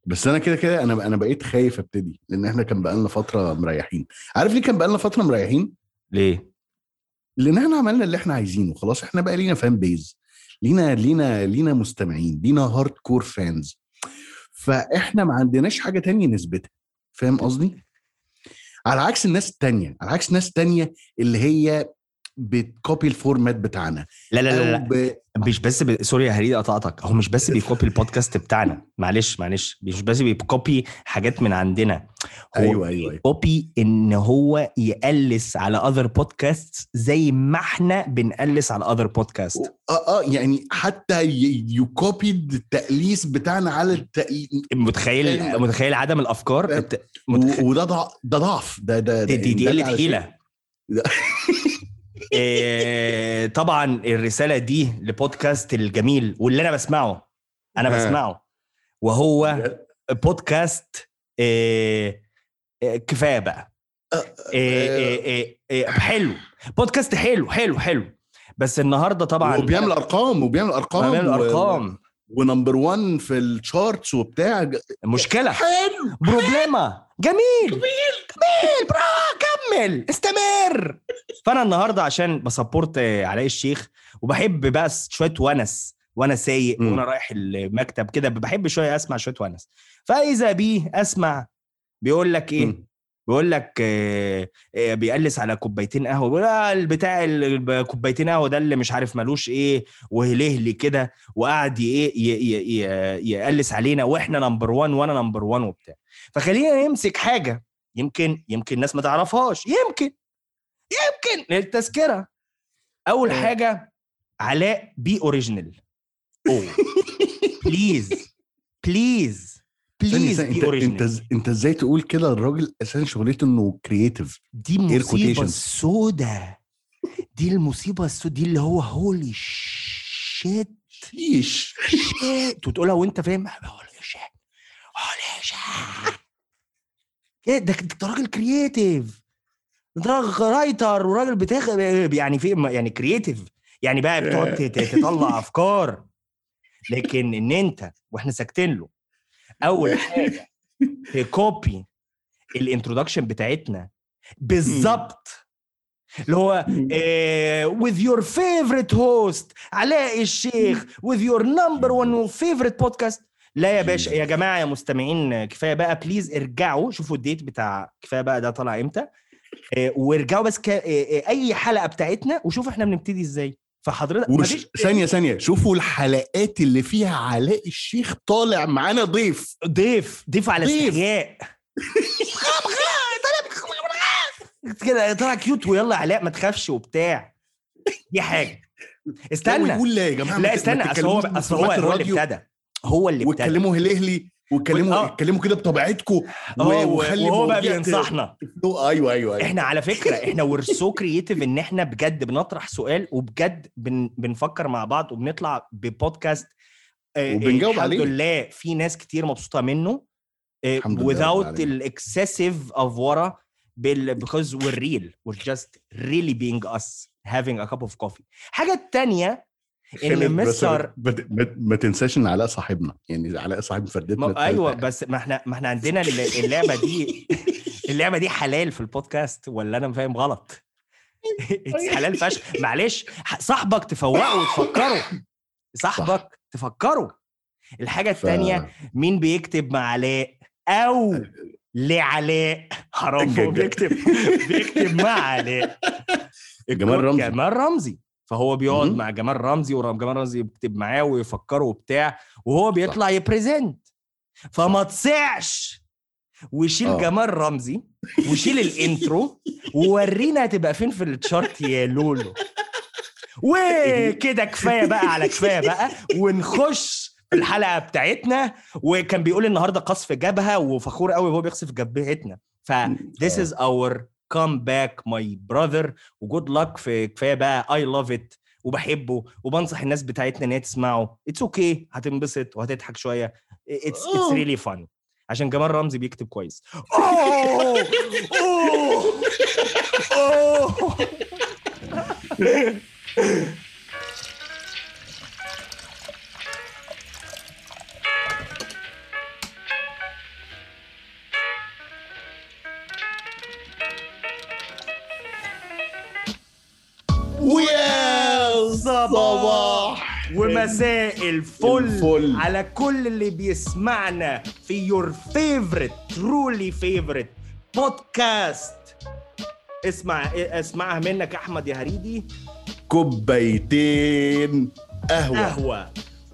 بس انا كده كده انا انا بقيت خايف ابتدي لان احنا كان بقالنا فتره مريحين عارف ليه كان بقالنا فتره مريحين ليه لان احنا عملنا اللي احنا عايزينه خلاص احنا بقى لينا فان بيز لينا لينا لينا مستمعين لينا هارد كور فانز فاحنا ما عندناش حاجه تانية نثبتها فاهم قصدي على عكس الناس التانية على عكس ناس تانية اللي هي بتكوبي الفورمات بتاعنا لا لا لا, أو لا. ب... مش بس ب... سوري يا هريد قطعتك هو مش بس بيكوبي البودكاست بتاعنا معلش معلش مش بس بيكوبي حاجات من عندنا هو ايوه ايوه ايوه كوبي ان هو يقلس على اذر بودكاست زي ما احنا بنقلس على اذر بودكاست اه اه يعني حتى يكوبي التأليس بتاعنا على التأليس متخيل متخيل عدم الافكار فاهم. الت- متخ... وده ضع... ده ضعف ده ده دي, دي, دي ده اللي قله على حيله ده- إيه، طبعا الرساله دي لبودكاست الجميل واللي انا بسمعه انا ها. بسمعه وهو بودكاست إيه، إيه، كفايه بقى إيه، إيه، إيه، إيه، حلو بودكاست حلو حلو حلو بس النهارده طبعا وبيعمل ارقام وبيعمل ارقام بيعمل و- ارقام ونمبر 1 في الشارتس وبتاع مشكله حلو بروبليما جميل جميل برافو كمل استمر فانا النهارده عشان بسبورت آه، علاء الشيخ وبحب بقى شويه ونس وانا سايق مم. وانا رايح المكتب كده بحب شويه اسمع شويه ونس فاذا بيه اسمع بيقول لك ايه مم. بيقول لك آه، آه، بيقلس على كوبايتين قهوه بيقول آه، البتاع ال- كوبايتين قهوه ده اللي مش عارف ملوش ايه وهلهلي كده وقعد ي- ايه ي- ي- ي- يقلس علينا واحنا نمبر 1 وانا نمبر 1 وبتاع فخلينا نمسك حاجه يمكن يمكن الناس ما تعرفهاش يمكن يمكن للتذكره اول آه. حاجه علاء بي اوريجينال اوه بليز بليز ثانية بليز ثانية، بي انت انت اوريجينال إز- انت ازاي تقول كده الراجل اساسا شغلته انه كرييتيف دي Air مصيبه quotations. السوداء دي المصيبه السوداء دي اللي هو هولي شيت شيش شيت وتقولها وانت فاهم هولي شيت هولي شيت ايه ده ده راجل كرييتيف ده راجل رايتر وراجل بتاخ يعني في يعني كرييتيف يعني بقى بتقعد ت- ت- تطلع افكار لكن ان انت واحنا ساكتين له اول حاجه تكوبي الانترودكشن بتاعتنا بالظبط اللي هو آه، with your favorite host علاء الشيخ with your number one favorite podcast لا يا باشا يا جماعه يا مستمعين كفايه بقى بليز ارجعوا شوفوا الديت بتاع كفايه بقى ده طالع امتى آه، وارجعوا بس ك... آه، آه، اي حلقه بتاعتنا وشوفوا احنا بنبتدي ازاي فحضرتك وش... مفيش ثانية ثانية شوفوا الحلقات اللي فيها علاء الشيخ طالع معانا ضيف ضيف ضيف على ضيف. استحياء كده طلع كيوت ويلا علاء ما تخافش وبتاع دي حاجه لا، استنى ويقول لا يا جماعة ما لا ت- استنى ما اصل هو تتكلموش اصل هو بفورمات هو اللي الراديو ابتدى هو اللي ابتدى واتكلموا هلهلي واتكلموا آه. اتكلموا كده بطبيعتكم اه وهو بقى بينصحنا ايوه ايوه ايوه احنا على فكره احنا وير سو كرييتيف ان احنا بجد بنطرح سؤال وبجد بن بنفكر مع بعض وبنطلع ببودكاست آه، وبنجاوب الحمد عليه. لله في ناس كتير مبسوطه منه آه، الحمد لله رب without العالمين. الاكسسيف افوره بال because we're real we're just really being us having a cup of coffee حاجه التانية ان خالد، بس مستر ما, ما, ما تنساش ان علاء صاحبنا يعني علاء صاحب فردتنا ما ايوه التالتة. بس ما احنا ما احنا عندنا الل- اللعبه دي اللعبه دي حلال في البودكاست ولا انا فاهم غلط It's حلال فشخ معلش ح- صاحبك تفوقه وتفكره صاحبك تفكره الحاجه ف- الثانيه مين بيكتب مع علاء او لعلاء حرام هو بيكتب بيكتب مع علاء جمال رمزي. جمال رمزي فهو بيقعد مهم. مع جمال رمزي وجمال رمزي يكتب معاه ويفكره وبتاع وهو بيطلع يبريزنت فما تصعش وشيل آه. جمال رمزي وشيل الانترو وورينا هتبقى فين في التشارت يا لولو وكده كفايه بقى على كفايه بقى ونخش في الحلقه بتاعتنا وكان بيقول النهارده قصف جبهه وفخور قوي وهو بيقصف جبهتنا ف this is our comeback my brother وجود لك في كفايه بقى I love it وبحبه وبنصح الناس بتاعتنا ان هي تسمعه اتس اوكي okay. هتنبسط وهتضحك شويه اتس اتس ريلي فن عشان جمال رمزي بيكتب كويس أوه! أوه! أوه! صباح ومساء الفل, الفل. على كل اللي بيسمعنا في يور فيفورت ترولي فيفورت بودكاست اسمع اسمعها منك احمد يا هريدي كوبايتين قهوه قهوه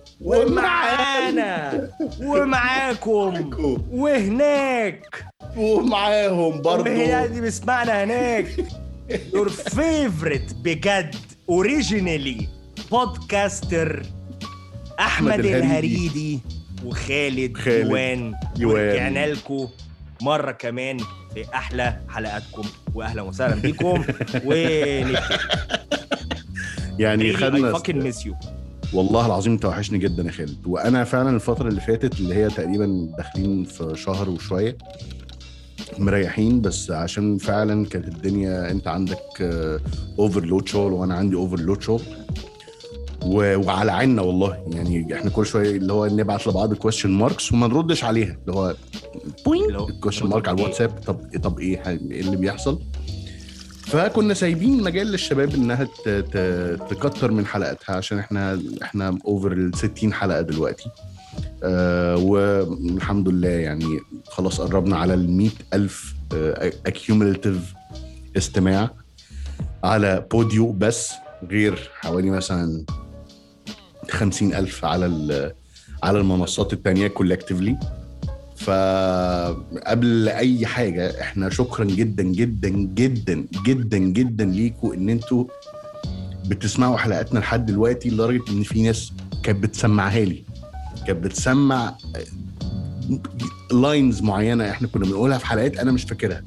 ومعانا ومعاكم وهناك ومعاهم برضو وهي دي بيسمعنا هناك يور فيفورت بجد اوريجينالي بودكاستر احمد أحمد الهريدي. الهريدي وخالد خالد يوان يوان. ورجعنا لكم مره كمان في احلى حلقاتكم واهلا وسهلا بيكم ونبتدي يعني I خدنا fucking miss you والله العظيم انت وحشني جدا يا خالد وانا فعلا الفتره اللي فاتت اللي هي تقريبا داخلين في شهر وشويه مريحين بس عشان فعلا كانت الدنيا انت عندك اوفرلود شغل وانا عندي اوفرلود شغل و- وعلى عيننا والله يعني احنا كل شويه اللي هو نبعت لبعض كويشن ماركس وما نردش عليها اللي هو اللي هو- الكويشن مارك على الواتساب طب طب ايه ح- ايه اللي بيحصل فكنا سايبين مجال للشباب انها ت- ت- تكتر من حلقاتها عشان احنا احنا اوفر ال 60 حلقه دلوقتي آه والحمد لله يعني خلاص قربنا على ال 100 الف اكيوميليتيف استماع على بوديو بس غير حوالي مثلا 50 الف على ال- على المنصات التانية كولكتيفلي فقبل اي حاجه احنا شكرا جدا جدا جدا جدا جدا ليكم ان انتوا بتسمعوا حلقاتنا لحد دلوقتي لدرجه ان في ناس كانت بتسمعها لي كانت بتسمع لاينز معينه احنا كنا بنقولها في حلقات انا مش فاكرها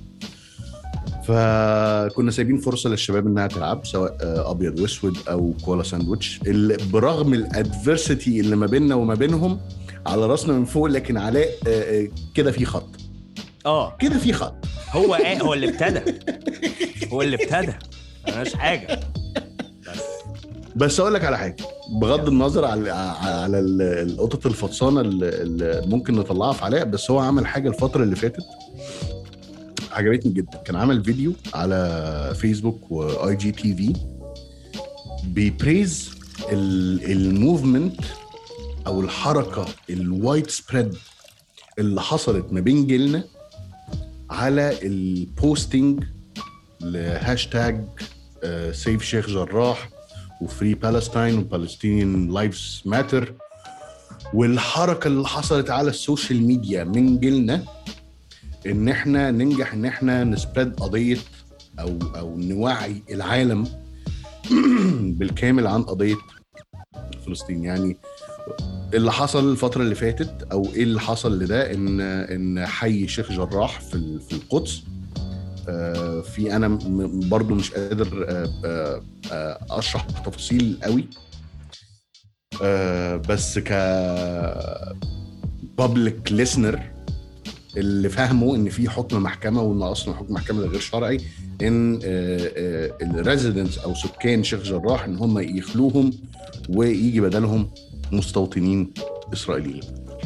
فكنا سايبين فرصه للشباب انها تلعب سواء آه، ابيض واسود او كولا ساندويتش اللي برغم الادفرسيتي اللي ما بيننا وما بينهم على راسنا من فوق لكن علاء آه، آه، كده في خط اه كده في خط هو ايه هو اللي ابتدى هو اللي ابتدى ملهاش حاجه بس بس اقول لك على حاجه بغض النظر على على ال- القطط الفطسانه اللي اللي ممكن نطلعها في علاء بس هو عمل حاجه الفتره اللي فاتت عجبتني جدا كان عمل فيديو على فيسبوك واي جي تي في بيبريز ال- الموفمنت او الحركه الوايد سبريد اللي حصلت ما بين جيلنا على البوستنج لهاشتاج سيف شيخ جراح وفري بالستاين وبالستينيان لايفز ماتر والحركه اللي حصلت على السوشيال ميديا من جيلنا ان احنا ننجح ان احنا نسبريد قضيه او او نوعي العالم بالكامل عن قضيه فلسطين يعني اللي حصل الفتره اللي فاتت او ايه اللي حصل لده ان ان حي شيخ جراح في ال- في القدس آه، في انا م- برضو مش قادر آه، آه، آه، اشرح تفاصيل قوي آه، بس ك بابليك ليسنر اللي فاهمه ان في حكم محكمه وان اصلا حكم محكمه ده غير شرعي ان الريزيدنتس او سكان شيخ جراح ان هم يخلوهم ويجي بدلهم مستوطنين اسرائيليين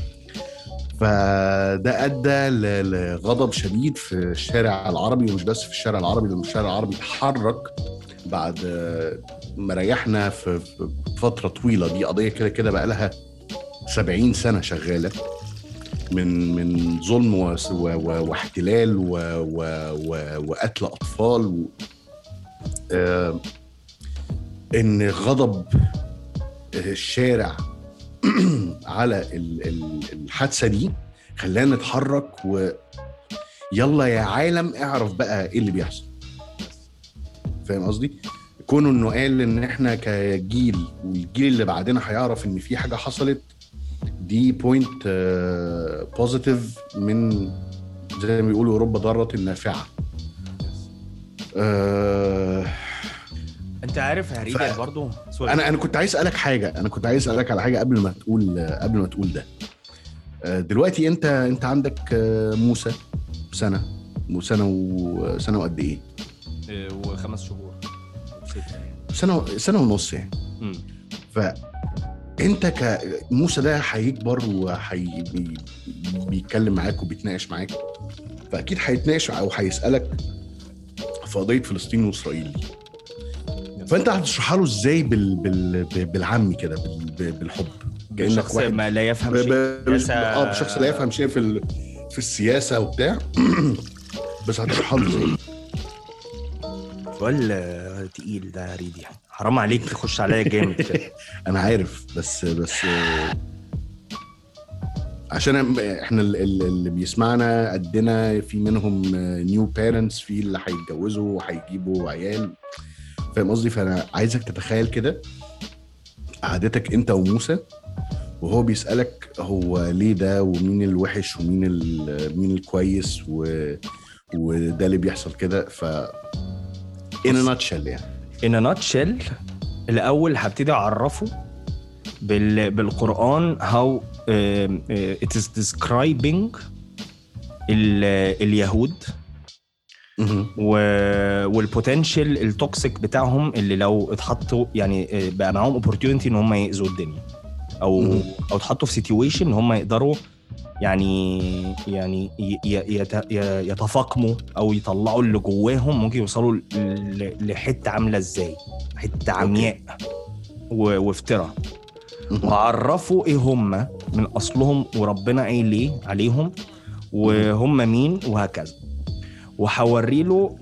فده ادى ل- لغضب شديد في الشارع العربي ومش بس في الشارع العربي لان الشارع العربي اتحرك بعد آه، ما ريحنا في في فتره طويله دي قضيه كده كده بقى لها 70 سنه شغاله من من ظلم و- و- و- واحتلال و- و- و- وقتل اطفال و آه، ان غضب الشارع على ال- ال- الحادثه دي خلانا نتحرك و يلا يا عالم اعرف بقى ايه اللي بيحصل فاهم قصدي؟ كونه انه قال ان احنا كجيل والجيل اللي بعدنا هيعرف ان في حاجه حصلت دي بوينت بوزيتيف من زي ما بيقولوا رب ضاره نافعه آه، انت عارف يا هريدي ف- برضو سوري انا انا كنت عايز اسالك حاجه انا كنت عايز اسالك على حاجه قبل ما تقول قبل ما تقول ده آه، دلوقتي انت انت عندك آه، موسى سنه وسنه وسنه وقد ايه آه، وخمس شهور ستة يعني سنه سنه ونص يعني مم. فانت كموسى ده هيكبر وهي بي- بيتكلم معاك وبيتناقش معاك فاكيد هيتناقش او هيسالك في قضيه فلسطين واسرائيل فانت هتشرحها له ازاي بال... بال... بالعامي كده بال... بالحب كانك شخص واحد ما لا يفهم ب... شيء ب... سياسة- اه بشخص لا يفهم شيء في ال... في السياسه وبتاع بس هتشرحها له ازاي سؤال آه، تقيل ده يا ريدي حرام عليك تخش عليا جامد كده انا عارف بس بس آه، عشان احنا ال- ال- اللي بيسمعنا قدنا في منهم نيو بيرنتس في اللي هيتجوزوا وهيجيبوا عيال فاهم قصدي فانا عايزك تتخيل كده قعدتك انت وموسى وهو بيسالك هو ليه ده ومين الوحش ومين ال- مين الكويس و وده اللي بيحصل كده ف in a nutshell يعني in a nutshell الاول هبتدي اعرفه بال... بالقران how um, uh, it is describing ال... اليهود مهم. و... والبوتنشال التوكسيك بتاعهم اللي لو اتحطوا يعني آه، بقى معاهم اوبورتيونيتي ان هم يأذوا الدنيا او مم. او اتحطوا في سيتويشن ان هم يقدروا يعني يعني ي- ي- يت- ي- يتفاقموا او يطلعوا اللي جواهم ممكن يوصلوا ل- لحته عامله ازاي حته عمياء و- وافتراء مهم. وعرفوا ايه هم من اصلهم وربنا قايل ايه عليهم وهم مين وهكذا وهوري له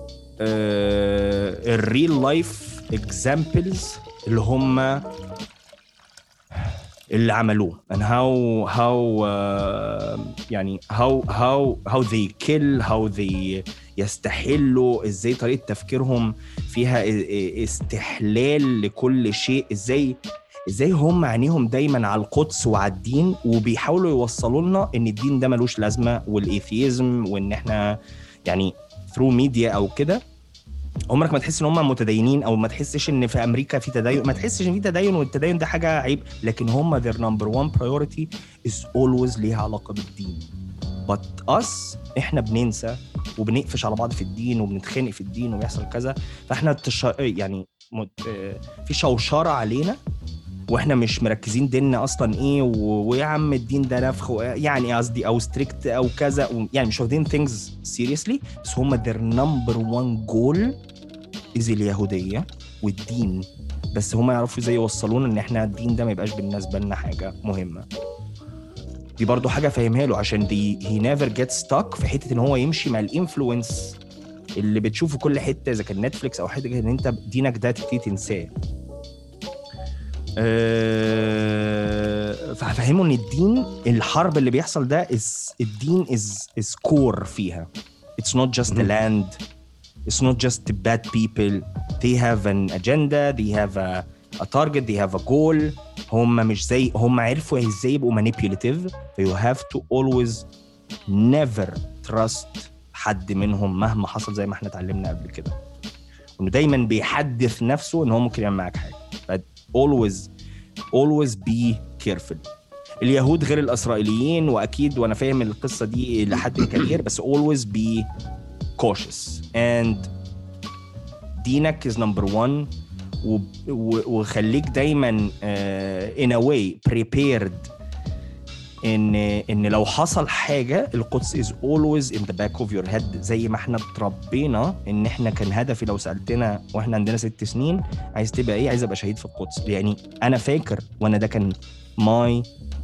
الريل لايف اكزامبلز اللي هم اللي عملوه and how how uh, يعني how how how they kill how they يستحلوا ازاي طريقه تفكيرهم فيها ا- استحلال لكل شيء ازاي ازاي هم عينيهم دايما على القدس وعلى الدين وبيحاولوا يوصلوا لنا ان الدين ده ملوش لازمه والايثيزم وان احنا يعني ثرو ميديا او كده عمرك ما تحس ان هم متدينين او ما تحسش ان في امريكا في تدين ما تحسش ان في تدين والتدين ده حاجه عيب لكن هم their number one priority is always ليها علاقه بالدين but us احنا بننسى وبنقفش على بعض في الدين وبنتخانق في الدين وبيحصل كذا فاحنا تش... يعني مت... آه، في شوشره علينا واحنا مش مركزين ديننا اصلا ايه و... ويا عم الدين ده نفخ و... يعني قصدي او ستريكت او كذا و... يعني مش واخدين things seriously بس هم their number one goal is اليهوديه والدين بس هم يعرفوا ازاي يوصلونا ان احنا الدين ده ما يبقاش بالنسبه لنا حاجه مهمه دي برضو حاجه فاهمها له عشان دي هي نيفر جيت ستاك في حته ان هو يمشي مع الانفلونس اللي بتشوفه كل حته اذا كان نتفليكس او حته كده ان انت دينك ده تبتدي تنساه أه فهفهمه ان الدين الحرب اللي بيحصل ده is الدين is is core فيها it's not just a مهم. land it's not just the bad people they have an agenda they have a, a target they have a goal هم مش زي هم عرفوا ازاي يبقوا manipulative ف you have to always never trust حد منهم مهما حصل زي ما احنا اتعلمنا قبل كده انه دايما بيحدث نفسه ان هو ممكن يعمل معاك حاجه ف always always be careful اليهود غير الاسرائيليين واكيد وانا فاهم القصه دي لحد كبير بس always be cautious and دينك is number one و- و- وخليك دايما آه، in a way prepared ان ان لو حصل حاجه القدس is always in the back of your head زي ما احنا اتربينا ان احنا كان هدفي لو سالتنا واحنا عندنا ست سنين عايز تبقى ايه عايز ابقى شهيد في القدس يعني انا فاكر وانا ده كان ماي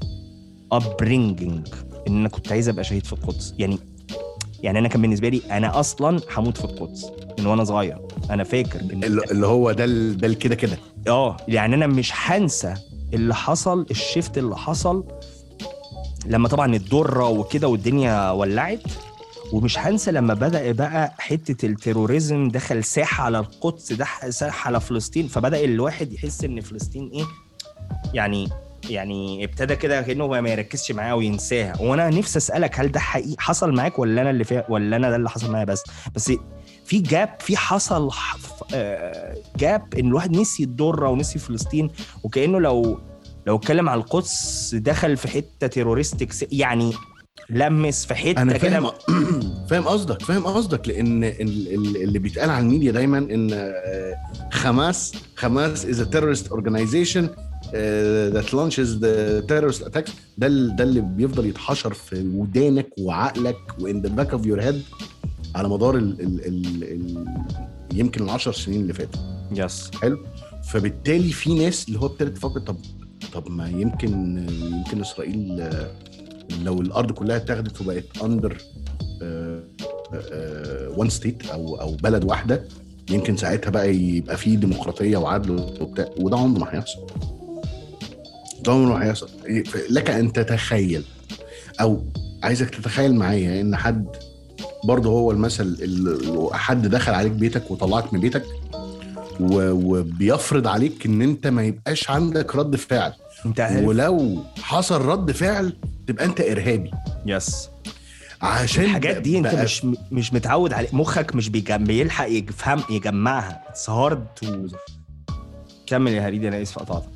upbringing ان انا كنت عايز ابقى شهيد في القدس يعني يعني انا كان بالنسبه لي انا اصلا هموت في القدس من وانا صغير انا فاكر ان اللي اللي هو ده ال- ده كده كده اه يعني انا مش هنسى اللي حصل الشيفت اللي حصل لما طبعا الدره وكده والدنيا ولعت ومش هنسى لما بدا بقى حته التيروريزم دخل ساحه على القدس دخل ساحه على فلسطين فبدا الواحد يحس ان فلسطين ايه يعني يعني ابتدى كده كانه ما يركزش معاها وينساها وانا نفسي اسالك هل ده حقيقي حصل معاك ولا انا اللي فيها ولا انا ده اللي حصل معايا بس بس في جاب في حصل ح- ف- آه، جاب ان الواحد نسي الدره ونسي فلسطين وكانه لو لو اتكلم على القدس دخل في حته تيرورستيك س- يعني لمس في حته انا كده فاهم فاهم قصدك فاهم قصدك لان ال- ال- اللي بيتقال على الميديا دايما ان آه، حماس حماس is a terrorist organization آه، that launches the terrorist attacks ده ال- ده اللي بيفضل يتحشر في ودانك وعقلك وان the back of your head على مدار ال ال ال ال يمكن العشر سنين اللي فاتوا يس حلو فبالتالي في ناس اللي هو ابتدت تفكر طب طب ما يمكن يمكن اسرائيل آه، لو الارض كلها اتاخدت وبقت اندر وان ستيت او او بلد واحده يمكن ساعتها بقى يبقى في ديمقراطيه وعدل وبتاع وده عمره ما هيحصل ده عمره ما هيحصل لك ان تتخيل او عايزك تتخيل معايا ان حد برضه هو المثل اللي حد دخل عليك بيتك وطلعك من بيتك و- وبيفرض عليك ان انت ما يبقاش عندك رد فعل انت عارف ولو حصل رد فعل تبقى انت ارهابي يس عشان الحاجات دي انت بقى- مش مش متعود عليه مخك مش بيجم... بيلحق يفهم يجمعها اتس هارد تو كمل يا هريدي انا اسف قطعتك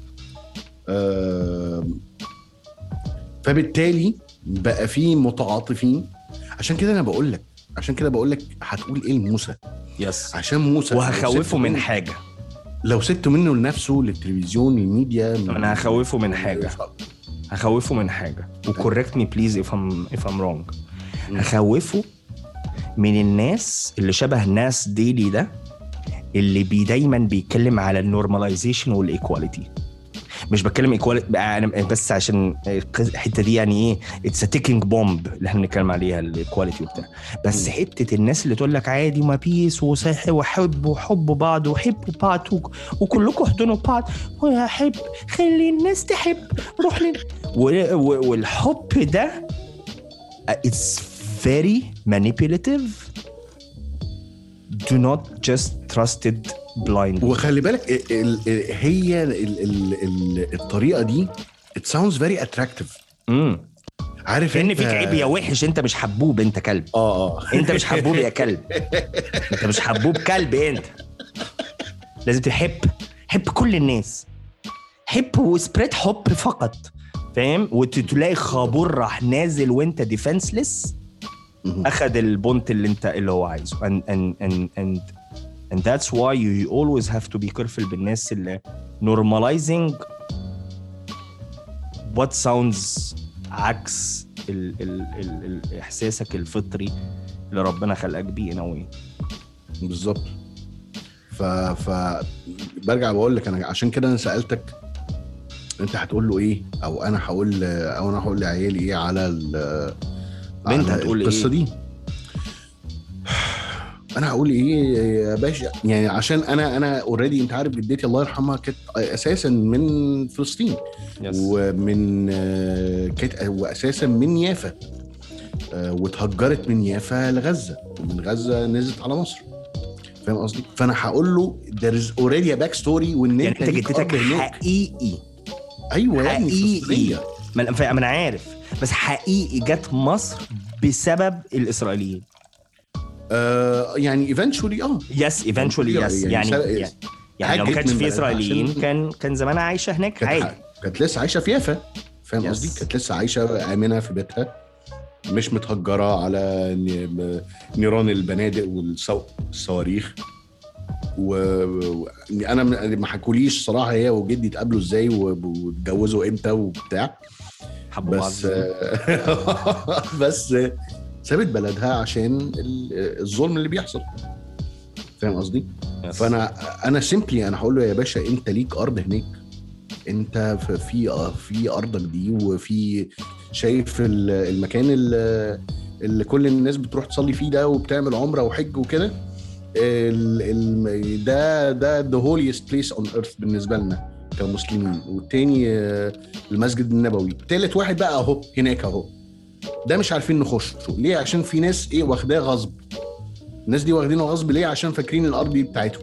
آم، فبالتالي بقى في متعاطفين عشان كده انا بقول لك عشان كده بقول لك هتقول ايه لموسى يس عشان موسى لو وهخوفه سبته من منه- حاجه لو سبته منه لنفسه للتلفزيون الميديا انا هخوفه من حاجه هخوفه من حاجه وكوركت مي بليز اف ام اف ام رونج مم. هخوفه من الناس اللي شبه ناس ديلي ده اللي بي دايما بيتكلم على النورماليزيشن والايكواليتي مش بتكلم ايكواليتي انا بس عشان الحته دي يعني ايه اتس تيكينج بومب اللي احنا بنتكلم عليها الايكواليتي وبتاع بس مم. حته الناس اللي تقول لك عادي وما بيس وصح وحب وحبوا بعض وحبوا بعض وك- وكلكم احضنوا بعض ويا حب خلي الناس تحب روح لنا و- و- والحب ده it's very manipulative do not just trust it blindly وخلي بالك ال- ال- ال- هي ال- ال- ال- الطريقه دي it sounds very attractive امم عارف كان انت- فيك عيب يا وحش انت مش حبوب انت كلب اه اه انت مش حبوب يا كلب انت مش حبوب كلب انت لازم تحب حب كل الناس حب وسبريد حب فقط فاهم وتلاقي خابور راح نازل وانت ديفنسلس مهم. اخذ البونت اللي انت اللي هو عايزه and and and and and that's why you, you always have to be careful بالناس اللي normalizing what sounds عكس ال ال ال ال احساسك الفطري اللي ربنا خلقك بيه in a way بالظبط ف ف برجع بقول لك انا عشان كده انا سالتك انت هتقول له ايه او انا هقول او انا هقول لعيالي ايه على ال بنت على هتقول القصه إيه؟ دي انا هقول ايه يا باشا يعني عشان انا انا اوريدي انت عارف جدتي الله يرحمها كانت اساسا من فلسطين ومن آه، كانت واساسا من يافا آه، واتهجرت من يافا لغزه ومن غزه نزلت على مصر فاهم قصدي؟ فانا هقول له there is already a back story وان يعني انت انت ليك جدتك أب هناك. حقيقي ايوه يا ابني حقيقي فلسطينية. ما أنا- ما انا عارف بس حقيقي جت مصر بسبب الاسرائيليين آه يعني eventually اه يس ايفنشولي يعني يس يعني يعني سبب- يعني, يعني لو ما هاجت كانش من في بلدها اسرائيليين عشان- كان كان زمانها عايشه هناك كانت عادي كانت لسه عايشه في يافا فاهم Yes. قصدي؟ كانت لسه عايشه امنه في بيتها مش متهجره على ن- نيران البنادق والصواريخ و و- انا م- ما حكوليش صراحه هي وجدي اتقابلوا ازاي و- واتجوزوا امتى وبتاع حبوا بعض بس بس سابت بلدها عشان ال- الظلم اللي بيحصل فاهم قصدي؟ Yes. فانا انا سيمبلي انا هقول له يا باشا انت ليك ارض هناك انت في في في ارضك دي وفي شايف ال- المكان اللي, اللي كل الناس بتروح تصلي فيه ده وبتعمل عمره وحج وكده ال- ال- ده ده the holiest place on earth بالنسبه لنا كمسلمين والتاني آه، المسجد النبوي تالت واحد بقى اهو هناك اهو ده مش عارفين نخشه ليه عشان في ناس ايه واخداه غصب الناس دي واخدينه غصب ليه عشان فاكرين الارض دي بتاعتهم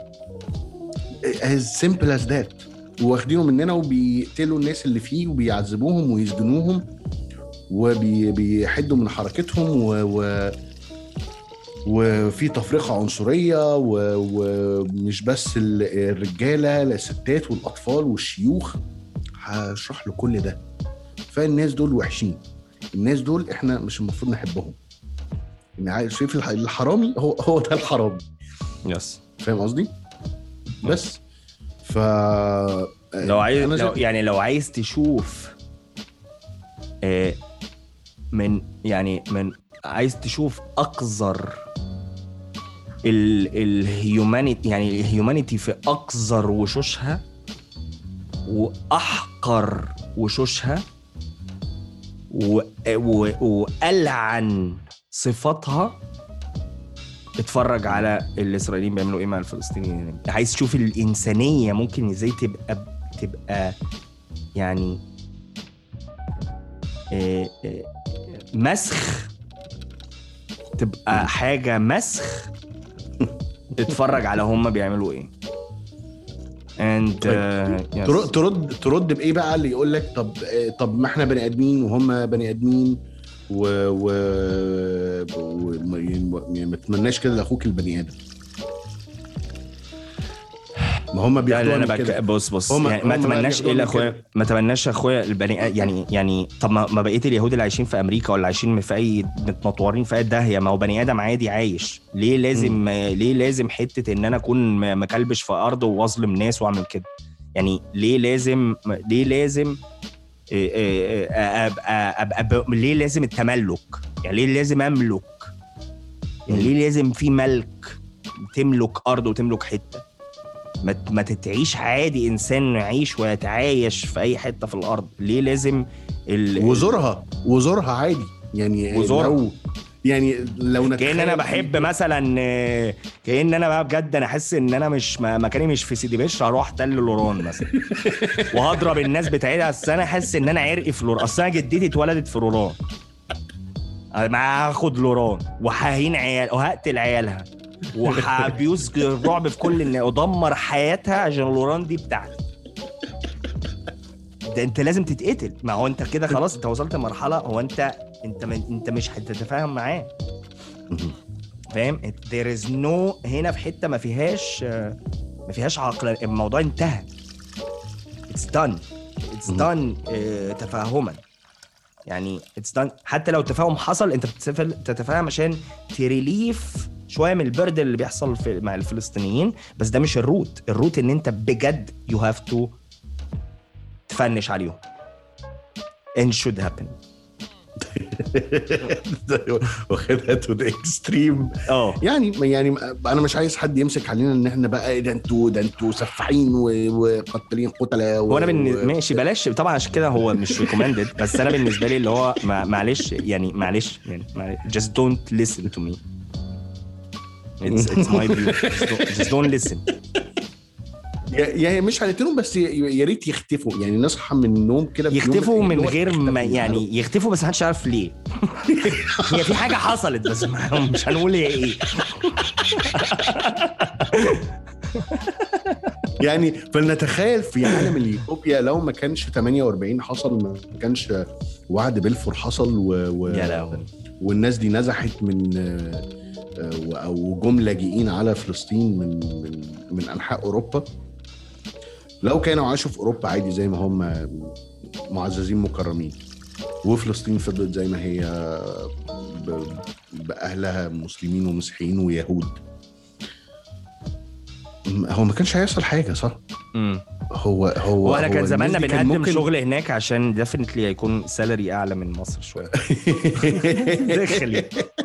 as simple as that واخدينه مننا وبيقتلوا الناس اللي فيه وبيعذبوهم ويسجنوهم وبيحدوا من حركتهم و, و وفي تفرقه عنصريه و- ومش بس ال- الرجاله لا الستات والاطفال والشيوخ هشرح له كل ده فالناس دول وحشين الناس دول احنا مش المفروض نحبهم ان عايز شايف الح- الحرامي هو هو ده الحرامي يس فاهم قصدي بس ف لو عايز أنا لو شايف- يعني لو عايز تشوف آه، من يعني من عايز تشوف اقذر الهيومانيتي يعني الهيومانيتي في اقذر وشوشها واحقر وشوشها و... و... والعن صفاتها اتفرج على الاسرائيليين بيعملوا ايه مع الفلسطينيين عايز تشوف الانسانيه ممكن ازاي تبقى تبقى يعني آه، آه، مسخ تبقى حاجه مسخ اتفرج على هم بيعملوا ايه and uh, yes. ترد ترد ترد بايه بقى اللي يقول لك طب آه، طب ما احنا بني ادمين وهم بني ادمين و و, و... يعني ما تتمناش كده لاخوك البني ادم ما هم لا بياخدوها لا انا من بك... كده بص بص هم- يعني ما هم بقى اتمناش ايه بياخدوها من لاخويا ما اتمناش اخويا البني يعني يعني طب ما ما بقيه اليهود اللي عايشين في امريكا ولا عايشين في اي متنطورين في اي داهيه ما هو بني ادم عادي عايش ليه لازم ليه لازم حته ان انا اكون م- مكلبش في ارض واظلم ناس واعمل كده يعني ليه لازم ليه لازم إيه إيه إيه ابقى ابقى ب- ليه لازم التملك يعني ليه لازم املك يعني ليه لازم في ملك تملك ارض وتملك حته ما ت- ما تتعيش عادي انسان يعيش ويتعايش في اي حته في الارض ليه لازم ال... وزورها وزورها عادي يعني وزورها. لو يعني لو كأن نتخيل انا بحب مثلا آه، كأن انا بقى بجد انا احس ان انا مش ما- مكاني مش في سيدي بشر هروح تل لوران مثلا وهضرب الناس بتاعتها اصل انا احس ان انا عرقي في لوران اصل انا جدتي اتولدت في لوران ما هاخد لوران وههين عيال وهقتل عيالها وهبيوز الرعب في كل الناس ودمر حياتها عشان لوران دي بتاعتي ده انت لازم تتقتل ما هو انت كده خلاص انت وصلت لمرحله هو انت انت من انت مش هتتفاهم معاه فاهم there is no هنا في حته ما فيهاش آه، ما فيهاش عقل الموضوع انتهى it's done it's done آه، تفاهما يعني it's done حتى لو التفاهم حصل انت بتتفل- تتفاهم عشان تريليف شويه من البرد اللي بيحصل في مع الفلسطينيين بس ده مش الروت الروت ان انت بجد you have to تفنش عليهم and should happen واخدها تو ذا اكستريم اه يعني يعني انا مش عايز حد يمسك علينا ان احنا بقى إيه ده انتوا ده انتوا سفاحين و- وقتالين قتله و- هو انا بالن... و- ماشي بلاش طبعا عشان كده هو مش ريكومندد بس انا بالنسبه لي اللي هو مع- معلش يعني معلش يعني معلش just don't listen to me it's, it's my view just don't, just don't listen يا يا مش هنقتلهم بس ي- يا ريت يختفوا يعني نصحى من النوم كده في يوم يختفوا من اللي هو غير ما اختفوا. يعني يختفوا بس محدش عارف ليه هي في حاجه حصلت بس ما- مش هنقول هي ايه يعني فلنتخيل في عالم اليوتوبيا لو ما كانش 48 حصل ما كانش وعد بلفور حصل و... و... يا لهوي والناس دي نزحت من آه، آه، او جم لاجئين على فلسطين من من من انحاء اوروبا لو كانوا عاشوا في اوروبا عادي زي ما هم معززين مكرمين وفلسطين فضلت زي ما هي ب- باهلها مسلمين ومسيحيين ويهود م- هو ما كانش هيحصل حاجه صح امم هو هو وانا كان هو زماننا الناس دي كان بنقدم ممكن- شغل هناك عشان ديفنتلي هيكون سالري اعلى من مصر شويه دخلي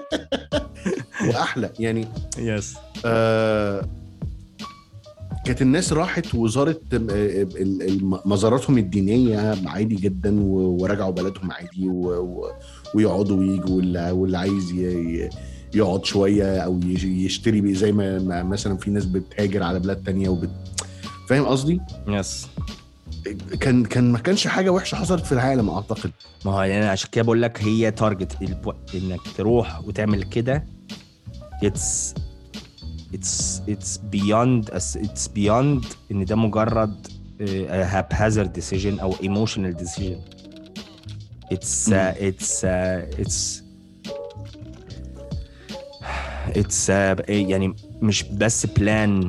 واحلى يعني يس آه كانت الناس راحت وزارت ال- ال- ال- مزاراتهم الدينيه عادي جدا و- ورجعوا بلدهم عادي و- و- ويقعدوا ويجوا واللي واللي عايز ي- ي- يقعد شويه او يجي- يشتري بيه زي ما ما مثلا في ناس بتهاجر على بلاد تانية وبت فاهم قصدي؟ يس كان كان ما كانش حاجه وحشه حصلت في العالم اعتقد ما هو يعني عشان كده بقول لك هي تارجت انك تروح وتعمل كده اتس اتس اتس بيوند اتس بيوند ان ده مجرد هاب هازارد ديسيجن او ايموشنال ديسيجن اتس اتس اتس اتس يعني مش بس بلان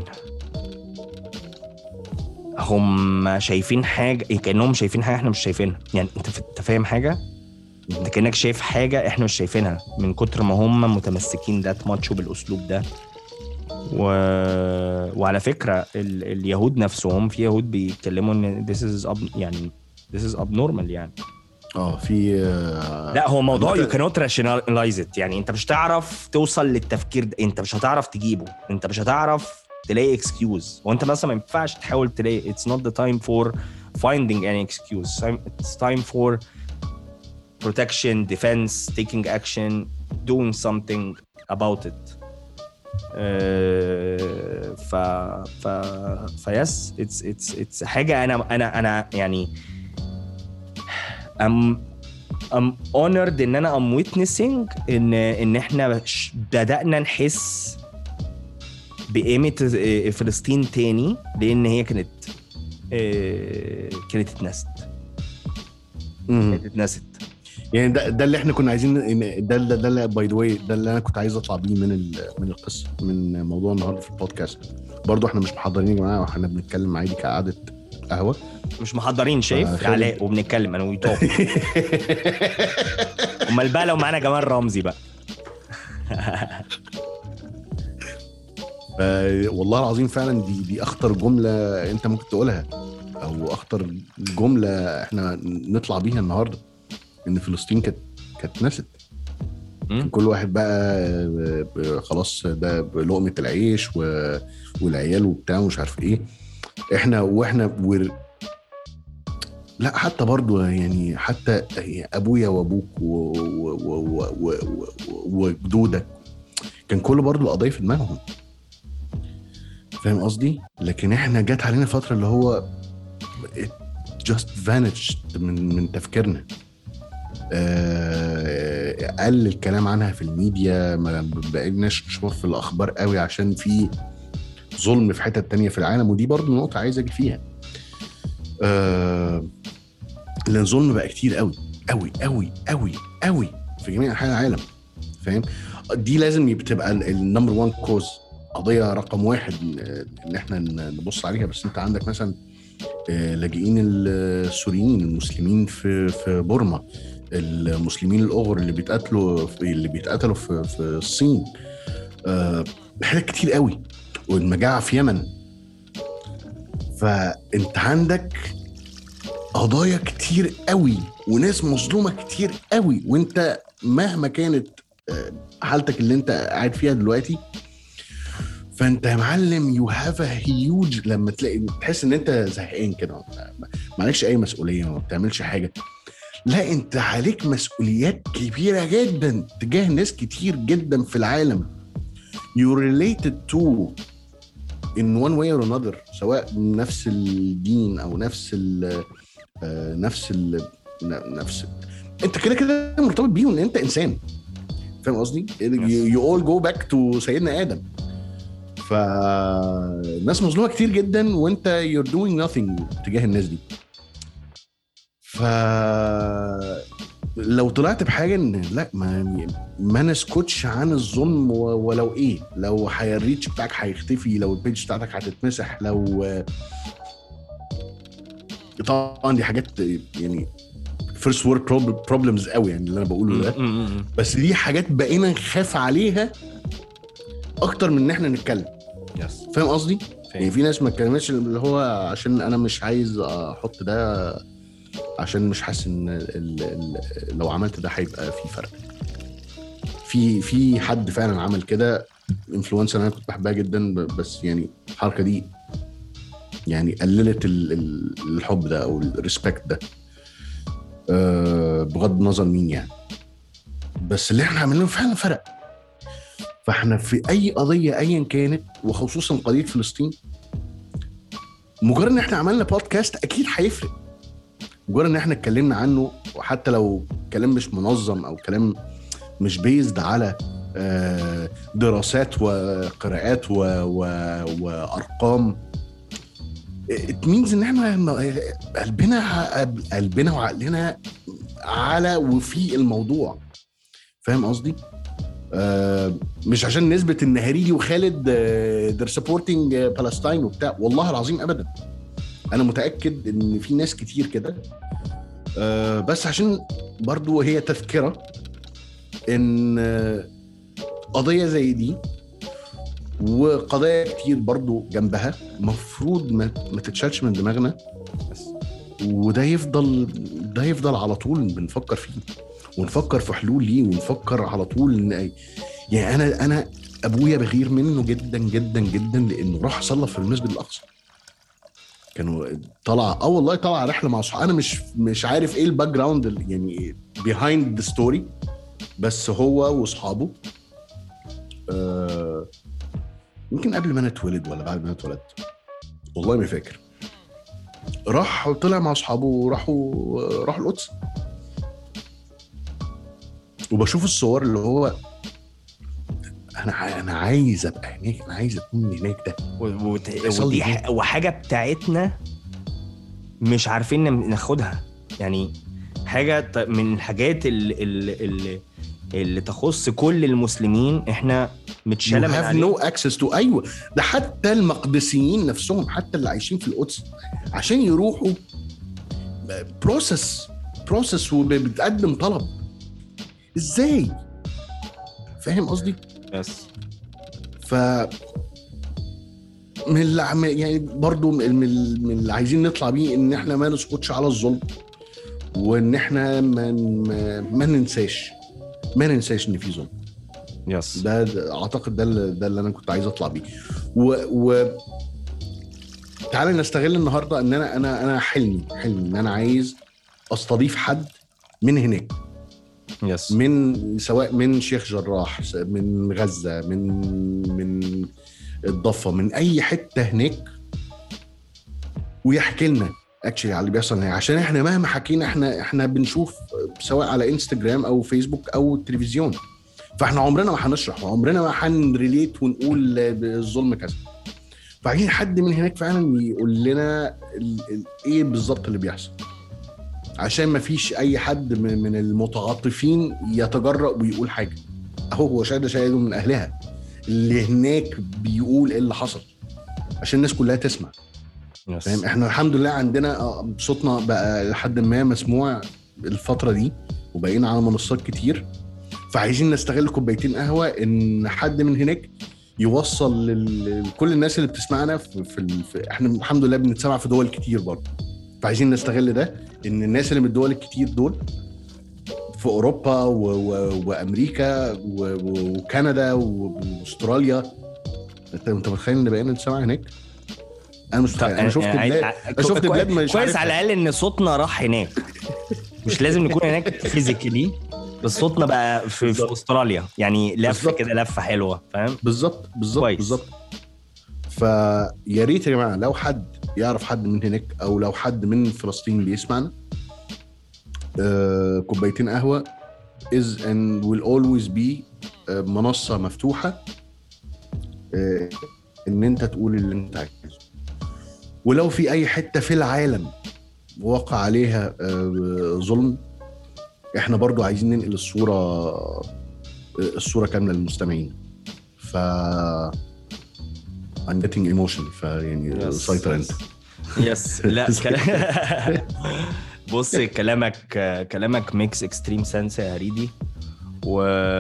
هم شايفين حاجه كانهم شايفين حاجه احنا مش شايفينها يعني انت ف- انت فاهم حاجه انت كانك شايف حاجه احنا مش شايفينها من كتر ما هم متمسكين ذات ماتش وبالاسلوب ده و... وعلى فكره ال... اليهود نفسهم في يهود بيتكلموا ان this is up... يعني this is abnormal يعني اه في آه، لا هو موضوع يو عامة- كانوت راشنالايز ات يعني انت مش هتعرف توصل للتفكير ده انت مش هتعرف تجيبه انت مش هتعرف تلاقي اكسكيوز وانت مثلا ما ينفعش تحاول تلاقي اتس نوت ذا تايم فور finding any excuse it's time for protection defense taking action doing something about it آه، ف ف فيس اتس اتس اتس حاجه انا انا انا يعني ام ام honored ان انا ام witnessing ان ان احنا ش- بدانا نحس بقيمه آه، فلسطين تاني لان هي كانت آه، كانت اتنست مم. كانت اتنست يعني ده ده اللي احنا كنا عايزين إن- ده ده ده باي ذا واي ده اللي انا كنت عايز اطلع بيه من ال- من القصه من موضوع النهارده في البودكاست برضو احنا مش محضرين يا جماعه واحنا بنتكلم عادي كقعده قهوه مش محضرين شايف آه، خالد. علاء وبنتكلم انا ويتوك امال بقى لو معانا جمال رمزي بقى ف- والله العظيم فعلا دي دي اخطر جمله انت ممكن تقولها او اخطر جمله احنا نطلع بيها النهارده ان فلسطين كانت كانت نست مم. كل واحد بقى ب- خلاص ده بلقمه العيش و... والعيال وبتاع ومش عارف ايه احنا واحنا ور... لا حتى برضو يعني حتى ابويا وابوك و- و- و- و- و- و- وجدودك كان كل برضو القضايا في دماغهم فاهم قصدي؟ لكن احنا جت علينا فتره اللي هو it just vanished من من تفكيرنا آه، قل الكلام عنها في الميديا ما بقيناش نشوف في الاخبار قوي عشان في ظلم في حتت تانية في العالم ودي برضو نقطه عايز اجي فيها آه، لان الظلم بقى كتير قوي قوي قوي قوي قوي في جميع انحاء العالم فاهم دي لازم تبقى النمبر 1 كوز قضيه رقم واحد آه، ان احنا نبص عليها بس انت عندك مثلا آه، لاجئين السوريين المسلمين في في بورما المسلمين الاغر اللي بيتقتلوا في اللي بيتقتلوا في في الصين آه، حاجات كتير قوي والمجاعه في يمن فانت عندك قضايا كتير قوي وناس مظلومه كتير قوي وانت مهما كانت آه، حالتك اللي انت قاعد فيها دلوقتي فانت يا معلم يو هاف ا هيوج لما تلاقي تحس ان انت زهقان كده ما- معلكش اي مسؤوليه ما بتعملش حاجه لا انت عليك مسؤوليات كبيره جدا تجاه ناس كتير جدا في العالم you related to in one way or another سواء نفس الدين او نفس ال آه، نفس ال ن- نفس انت كده كده مرتبط بيهم ان انت انسان فاهم قصدي؟ you all go back to سيدنا ادم فالناس مظلومه كتير جدا وانت you're doing nothing تجاه الناس دي ف لو طلعت بحاجه ان لا ما ما نسكتش عن الظلم و- ولو ايه لو هي- الريتش بتاعك هيختفي لو البيج بتاعتك هتتمسح لو طبعا دي حاجات يعني فيرست وورد بروبلمز قوي يعني اللي انا بقوله ده م- م- م. بس دي حاجات بقينا نخاف عليها اكتر من ان احنا نتكلم يس فاهم قصدي؟ يعني فاهم. في ناس ما اتكلمتش اللي هو عشان انا مش عايز احط ده عشان مش حاسس ان ال ال لو عملت ده هيبقى في فرق في في حد فعلا عمل كده انفلونسر انا كنت بحبها جدا ب- بس يعني الحركه دي يعني قللت ال- ال- الحب ده او الريسبكت ده أه بغض النظر مين يعني بس اللي احنا عملناه فعلا فرق فاحنا في اي قضيه ايا كانت وخصوصا قضيه فلسطين مجرد ان احنا عملنا بودكاست اكيد هيفرق مجرد ان احنا اتكلمنا عنه وحتى لو كلام مش منظم او كلام مش بيزد على آه، دراسات وقراءات و... و... وارقام it means ان احنا قلبنا قلبنا وعقلنا على وفي الموضوع فاهم قصدي؟ آه، مش عشان نثبت ان هريدي وخالد they're سبورتنج فلسطين وبتاع والله العظيم ابدا انا متاكد ان في ناس كتير كده آه، بس عشان برضو هي تذكره ان آه، قضيه زي دي وقضايا كتير برضو جنبها مفروض ما, ما تتشالش من دماغنا بس وده يفضل ده يفضل على طول بنفكر فيه ونفكر في حلول ليه ونفكر على طول ان يعني انا انا ابويا بغير منه جدا جدا جدا لانه راح صلى في المسجد الاقصى كانوا طلع اه والله طلع رحله مع صحابه انا مش مش عارف ايه الباك جراوند ال- يعني بيهايند ذا ستوري بس هو واصحابه آه يمكن قبل ما انا اتولد ولا بعد ما انا اتولدت والله ما فاكر راح طلع مع اصحابه وراحوا راحوا القدس وبشوف الصور اللي هو انا ع- انا عايز ابقى هناك انا عايز اكون هناك ده و- وت- يحصل ودي لي ح- وحاجه بتاعتنا مش عارفين نم- ناخدها يعني حاجه ت- من الحاجات اللي, اللي, اللي تخص كل المسلمين احنا متشاله من you have علينا no access to ايوه ده حتى المقدسيين نفسهم حتى اللي عايشين في القدس عشان يروحوا بروسس بروسس وبتقدم طلب ازاي فاهم قصدي بس ف من اللي عم- يعني برضو من من من اللي عايزين نطلع بيه ان احنا ما نسقطش على الظلم وان احنا ما ما, ما ننساش ما ننساش ان في ظلم يس ده, ده اعتقد ده اللي ده اللي انا كنت عايز اطلع بيه و, و تعالى نستغل النهارده ان انا انا انا حلمي حلمي ان انا عايز استضيف حد من هناك يس من سواء من شيخ جراح من غزه من من الضفه من اي حته هناك ويحكي لنا اكشلي على اللي بيحصل هناك عشان احنا مهما حكينا احنا احنا بنشوف سواء على انستجرام او فيسبوك او التلفزيون فاحنا عمرنا ما هنشرح وعمرنا ما هنريليت ونقول الظلم كذا فعايزين حد من هناك فعلا يقول لنا ال- ال- ايه بالظبط اللي بيحصل عشان ما فيش اي حد من من المتعاطفين يتجرأ ويقول حاجه اهو هو شاهد شاهد من اهلها اللي هناك بيقول ايه اللي حصل عشان الناس كلها تسمع يس فاهم احنا الحمد لله عندنا آه، صوتنا بقى لحد ما مسموع الفتره دي وبقينا على منصات كتير فعايزين نستغل كوبايتين قهوه ان حد من هناك يوصل لل- لكل الناس اللي بتسمعنا في, في, ال- في احنا الحمد لله بنتسمع في دول كتير برضه فعايزين نستغل ده ان الناس اللي من الدول الكتير دول في اوروبا و و وامريكا و و وكندا و- واستراليا انت انت متخيل ان بقينا نتسمع هناك؟ انا مش متخيل انا شفت يعني بلاد عايز- شفت كويس- بلاد مش كويس عارفها. على الاقل ان صوتنا راح هناك مش لازم نكون هناك فيزيكالي بس صوتنا بقى في, في بالظبط. استراليا يعني لفه بالظبط. كده لفه حلوه فاهم بالظبط بالظبط كويس. بالظبط فيا ريت يا جماعه لو حد يعرف حد من هناك او لو حد من فلسطين بيسمعنا آه، كوبايتين قهوه is and will always be آه، منصه مفتوحه آه، ان انت تقول اللي انت عايزه ولو في اي حته في العالم وقع عليها آه، ظلم احنا برضو عايزين ننقل الصوره آه، الصوره كامله للمستمعين ف I'm getting emotional فيعني يس. سيطر انت يس لا ك- بص كلامك كلامك ميكس اكستريم سنس يا هريدي و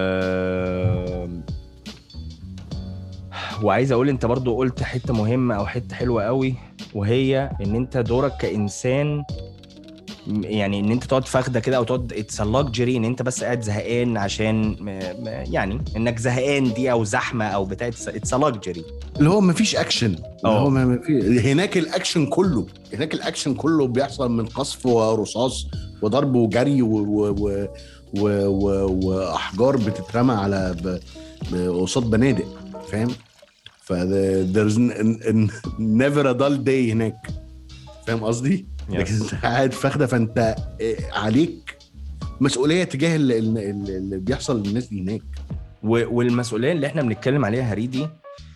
وعايز اقول انت برضو قلت حته مهمه او حته حلوه قوي وهي ان انت دورك كانسان م- يعني ان انت تقعد فاخده كده او تقعد اتس لاكجري ان انت بس قاعد زهقان عشان م- م- يعني انك زهقان دي او زحمه او بتاع اتس لاكجري اللي هو مفيش اكشن اللي اه. هو ما ما في هناك الاكشن كله هناك الاكشن كله بيحصل من قصف ورصاص وضرب وجري و و و و و واحجار بتترمى على ب- ب- قصاد بنادق فاهم ف there's n- n- never a dull day هناك فاهم قصدي؟ لكن انت قاعد فاخده فانت اه، عليك مسؤوليه تجاه اللي, اللي اللي بيحصل للناس دي هناك و- والمسؤوليه اللي احنا بنتكلم عليها هريدي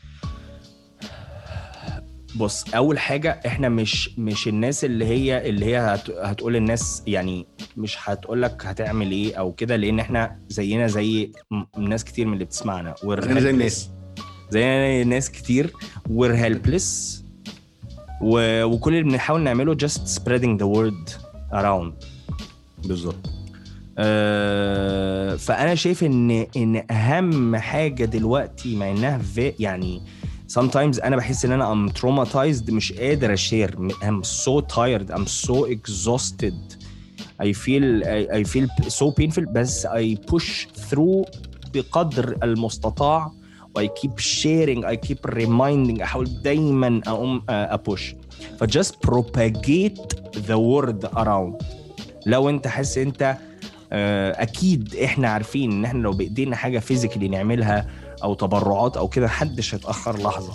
بص اول حاجه احنا مش مش الناس اللي هي اللي هي هت هتقول الناس يعني مش هتقول لك هتعمل ايه او كده لان احنا زينا زي م- ناس كتير من اللي بتسمعنا we're انا زي helpless. الناس زي ناس كتير we're helpless و... وكل اللي بنحاول نعمله just spreading the word around بالظبط آه، فانا شايف ان ان اهم حاجه دلوقتي مع انها في يعني sometimes انا بحس ان انا I'm traumatized مش قادر اشير I'm so tired I'm so exhausted I feel I, I feel so painful بس I push through بقدر المستطاع و I keep sharing I keep reminding احاول دايما اقوم ابوش ف just propagate the word around لو انت حاسس انت آه، اكيد احنا عارفين ان احنا لو بايدينا حاجه فيزيكالي نعملها او تبرعات او كده محدش هيتاخر لحظه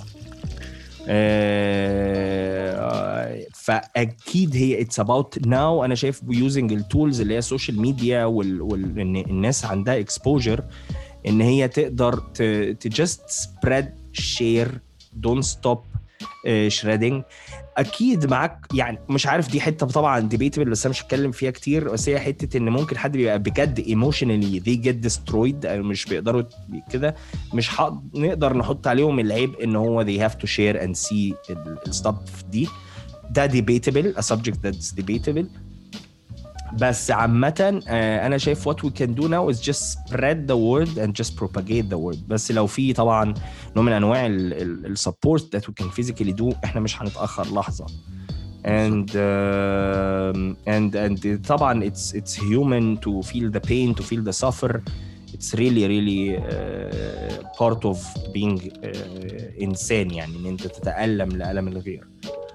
آه، فاكيد هي اتس اباوت ناو انا شايف يوزنج التولز اللي هي السوشيال ميديا وان الناس عندها اكسبوجر ان هي تقدر تجست سبريد شير دونت ستوب شريدنج اكيد معاك يعني مش عارف دي حته طبعا ديبيتبل بس انا مش هتكلم فيها كتير بس هي حته ان ممكن حد بيبقى بجد ايموشنالي ذي جيت ديسترويد مش بيقدروا كده مش حق نقدر نحط عليهم العيب ان هو they have to share and see الستاف دي ده debatable a subject that's debatable بس عامة آه، أنا شايف what we can do now is just spread the word and just propagate the word بس لو في طبعا نوع من أنواع ال support that we can physically do إحنا مش هنتأخر لحظة and uh, and and طبعا it's it's human to feel the pain to feel the suffer it's really really uh, part of being uh, إنسان يعني إن أنت تتألم لألم الغير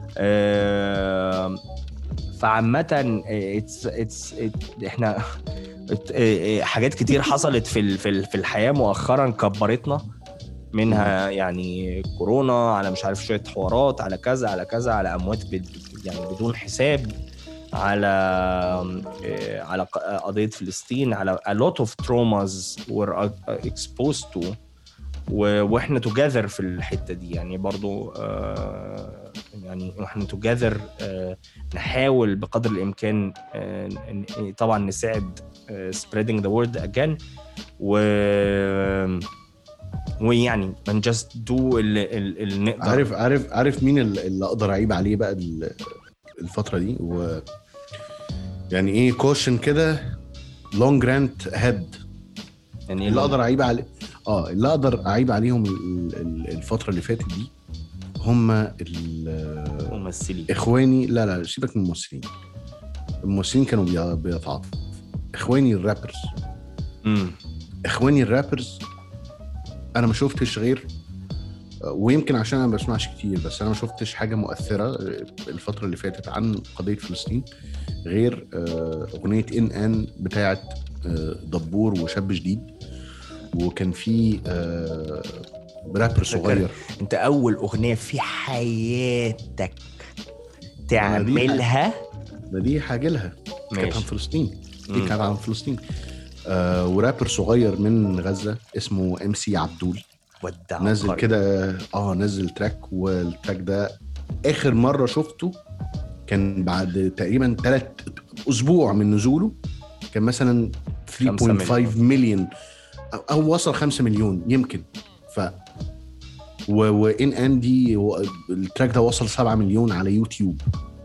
uh, فعامة اتس اتس احنا حاجات كتير حصلت في في في الحياة مؤخرا كبرتنا منها يعني كورونا على مش عارف شوية حوارات على كذا على كذا على أموات يعني بدون حساب على على قضية فلسطين على a lot of traumas were exposed to واحنا together في الحتة دي يعني برضو آه يعني احنا توجذر آه، نحاول بقدر الامكان آه، طبعا نساعد سبريدنج ذا وورد اجين و ويعني من جاست دو اللي نقدر عارف عارف عارف مين اللي اقدر اعيب عليه بقى الفتره دي و يعني ايه كوشن كده لونج رانت هيد يعني اللي اقدر اعيب عليه اه اللي اقدر اعيب عليهم الفتره اللي فاتت دي هم الممثلين اخواني لا لا سيبك من الممثلين الممثلين كانوا بيتعاطفوا اخواني الرابرز امم اخواني الرابرز انا ما شفتش غير ويمكن عشان انا ما بسمعش كتير بس انا ما شفتش حاجه مؤثره الفتره اللي فاتت عن قضيه فلسطين غير آه، اغنيه ان ان بتاعه آه، دبور وشاب جديد وكان في آه، رابر صغير انت اول اغنيه في حياتك تعملها ده دي حاجه لها كانت عن فلسطين دي كانت عن فلسطين آه ورابر صغير من غزه اسمه ام سي عبدول ودع نزل كده اه نزل تراك والتراك ده اخر مره شفته كان بعد تقريبا ثلاث اسبوع من نزوله كان مثلا 3.5 مليون او وصل 5 مليون يمكن ف وان ان دي التراك ده وصل 7 مليون على يوتيوب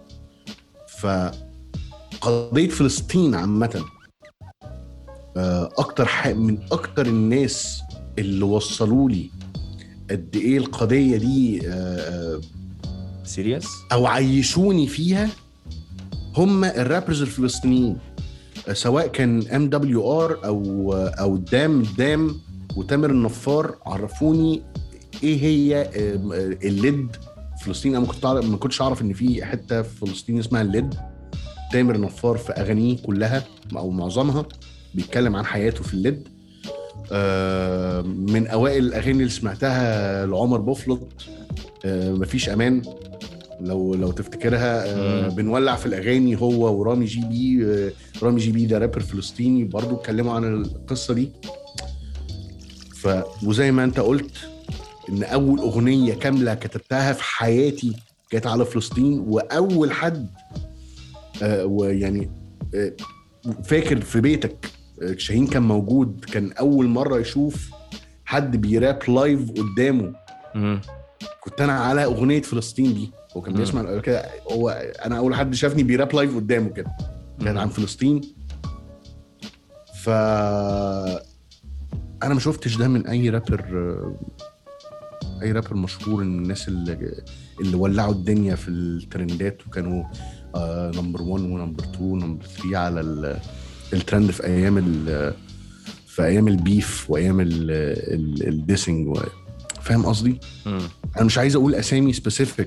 فقضيه فلسطين عامه آه، اكتر من اكتر الناس اللي وصلوا لي قد ايه القضيه دي سيريس آه، او عيشوني فيها هم الرابرز الفلسطينيين آه، سواء كان ام دبليو ار او او دام دام وتامر النفار عرفوني ايه هي الليد فلسطين انا ما كنت ما كنتش اعرف ان في حته في فلسطين اسمها الليد تامر نفار في اغانيه كلها او معظمها بيتكلم عن حياته في الليد من اوائل الاغاني اللي سمعتها لعمر بوفلط مفيش امان لو لو تفتكرها بنولع في الاغاني هو ورامي جي بي رامي جي بي ده رابر فلسطيني برضو اتكلموا عن القصه دي ف وزي ما انت قلت ان اول اغنيه كامله كتبتها في حياتي كانت على فلسطين واول حد آه ويعني آه فاكر في بيتك آه شاهين كان موجود كان اول مره يشوف حد بيراب لايف قدامه مم. كنت انا على اغنيه فلسطين دي هو كان بيسمع كده هو انا اول حد شافني بيراب لايف قدامه كده كان عن فلسطين ف انا ما شفتش ده من اي رابر آه، اي رابر مشهور ان الناس اللي اللي ولعوا الدنيا في الترندات وكانوا نمبر 1 ونمبر 2 ونمبر 3 على ال- الترند في ايام ال في ايام البيف وايام ال- ال- الديسنج و- فاهم قصدي؟ مم. انا مش عايز اقول اسامي سبيسيفيك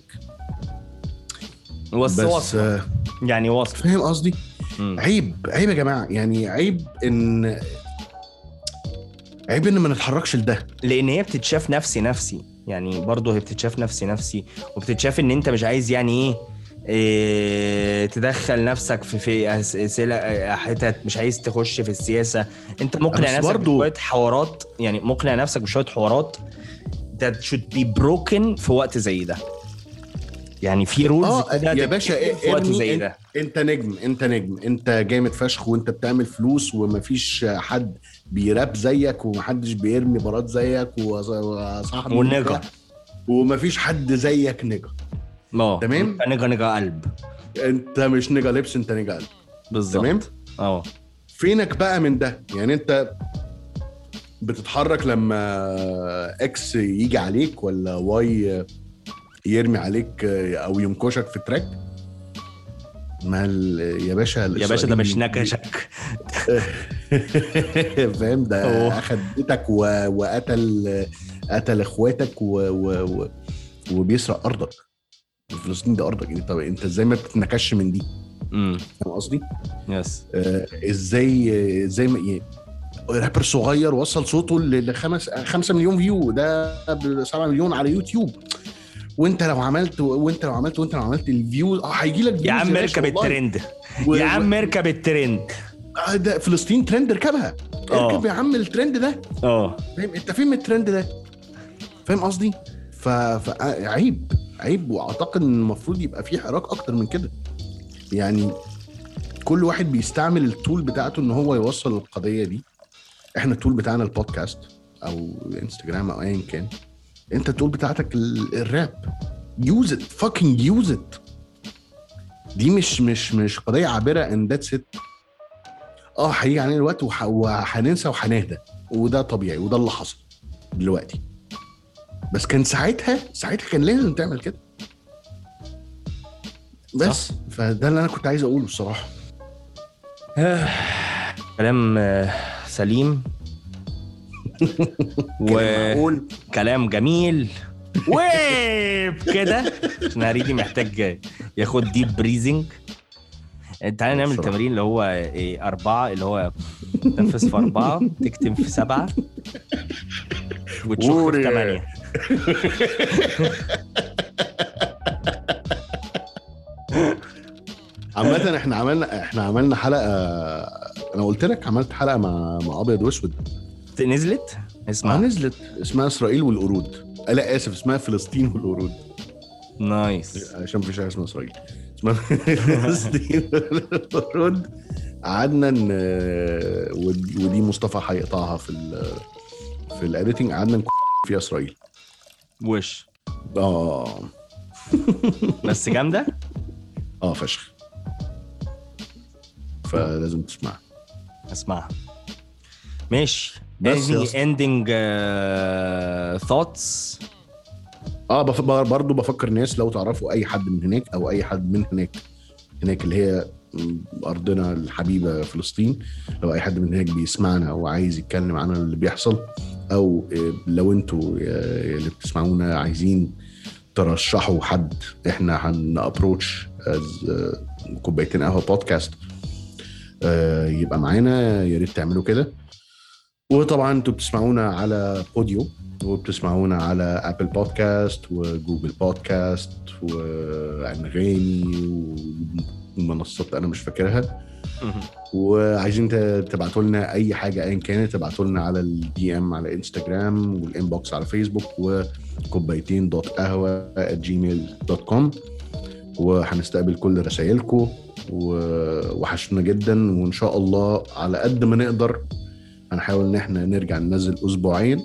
بس بس وصف آه، يعني وصف فاهم قصدي؟ مم. عيب عيب يا جماعه يعني عيب ان عيب ان ما نتحركش لده لان هي بتتشاف نفسي نفسي يعني برضه هي بتتشاف نفسي نفسي وبتتشاف ان انت مش عايز يعني ايه إيه تدخل نفسك في في اسئله آه، حتت مش عايز تخش في السياسه انت مقنع بس نفسك برضو- بشويه حوارات يعني مقنع نفسك بشويه حوارات that should be broken في وقت زي ده يعني في رولز اه يا باشا في وقت ارمي زي انت, ده انت نجم انت نجم انت جامد فشخ وانت بتعمل فلوس ومفيش حد بيراب زيك ومحدش بيرمي بارات زيك وص- وصاحبي والنجا. وبتاع. ومفيش حد زيك نجا اه تمام. انت نجا نجا قلب انت مش نجا لبس انت نجا قلب بالظبط تمام اه فينك بقى من ده يعني انت بتتحرك لما اكس يجي عليك ولا واي يرمي عليك او ينكشك في التراك ما ال- يا باشا يا باشا ده مش الإسرائيلي- نكشك فاهم ده أوه. اخد بيتك و... وقتل قتل اخواتك و... و... و... وبيسرق ارضك فلسطين ده ارضك انت انت ازاي ما بتتنكش من دي امم فاهم قصدي؟ يس آه، ازاي ازاي ما يعني رابر صغير وصل صوته ل- لخمس 5 مليون فيو ده ب 7 مليون على يوتيوب وانت لو عملت وانت لو عملت وانت لو عملت الفيو اه هيجي لك يا عم باشا اركب والله. الترند و- يا عم و- اركب الترند آه، ده فلسطين ترند اركبها آه. اركب يا عم الترند ده اه فاهم انت فين من الترند ده فاهم قصدي ف... فعيب عيب واعتقد ان المفروض يبقى في حراك اكتر من كده يعني كل واحد بيستعمل التول بتاعته ان هو يوصل القضيه دي احنا التول بتاعنا البودكاست او الانستجرام او ايا كان انت التول بتاعتك ال- الراب يوز ات فاكينج يوز ات دي مش مش مش قضيه عابره ان ذاتس ات اه هيجي علينا الوقت وح- وهننسى وهنهدى وده طبيعي وده اللي حصل دلوقتي بس كان ساعتها ساعتها كان لازم تعمل كده بس فده اللي انا كنت عايز اقوله الصراحه كلام آه، سليم معقول وكلام جميل وكده عشان هريدي محتاج ياخد ديب بريزنج تعالى نعمل بصراحة. تمرين اللي هو إيه أربعة اللي هو تنفس في أربعة تكتم في سبعة وتشخ في وري. ثمانية عامة احنا عملنا احنا عملنا حلقة انا قلت لك عملت حلقة مع مع ابيض واسود نزلت ما اسمع نزلت اسمها اسرائيل والقرود آه، لا اسف اسمها فلسطين والقرود نايس عشان مفيش حاجة اسمها اسرائيل اسمها فلسطين والقرود قعدنا ن... ودي ودي مصطفى هيقطعها في ال... في الاديتنج قعدنا نك- فيها اسرائيل وش اه بس جامدة اه فشخ فلازم تسمعها اسمعها ماشي بس يا any اسطى. ending uh, thoughts اه بف... برضه بفكر الناس لو تعرفوا اي حد من هناك او اي حد من هناك هناك اللي هي م- ارضنا الحبيبه فلسطين لو اي حد من هناك بيسمعنا وعايز يتكلم عن اللي بيحصل او آه، لو انتوا آه، اللي بتسمعونا عايزين ترشحوا حد احنا هن ابروتش كوبايتين قهوه بودكاست آه، يبقى معانا يا ريت تعملوا كده وطبعا انتوا بتسمعونا على بوديو وبتسمعونا على ابل بودكاست وجوجل بودكاست وانغامي ومنصات انا مش فاكرها وعايزين ت- تبعتوا لنا اي حاجه ايا كانت تبعتوا لنا على الدي ام على انستجرام والانبوكس على فيسبوك وكوبايتين دوت قهوه جيميل دوت كوم وهنستقبل كل رسائلكم ووحشنا جدا وان شاء الله على قد ما نقدر هنحاول ان احنا نرجع ننزل اسبوعين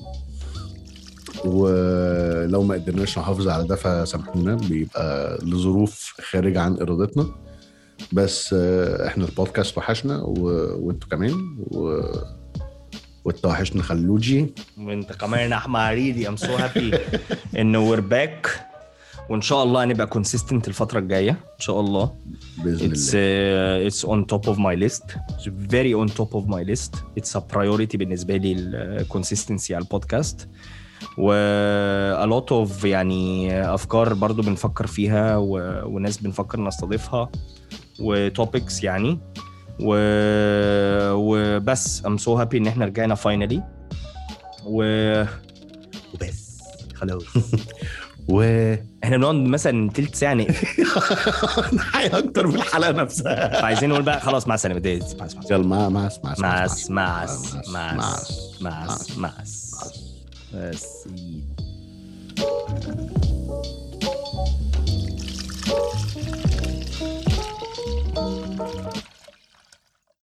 ولو ما قدرناش نحافظ على ده فسامحونا بيبقى لظروف خارجه عن ارادتنا بس آه، احنا البودكاست وحشنا و... وانتوا كمان و... وانت وحشنا خلوجي وانت كمان يا احمد عريدي ام سو هابي انه وير باك وان شاء الله هنبقى كونسيستنت الفتره الجايه ان شاء الله باذن it's الله uh, it's on top of my list it's very on top of my list it's a priority بالنسبه لي الكونسيستنسي على البودكاست و a lot of يعني افكار برضو بنفكر فيها و... وناس بنفكر نستضيفها وتوبكس يعني و... وبس I'm so happy ان احنا رجعنا finally و وبس خلاص و احنا بنقعد مثلا تلت ساعه نقفل حاجه اكتر من الحلقه نفسها فعايزين نقول بقى خلاص مع السلامه ده- مع السلامه يلا مع مع مع مع مع مع مع مع مع مع بس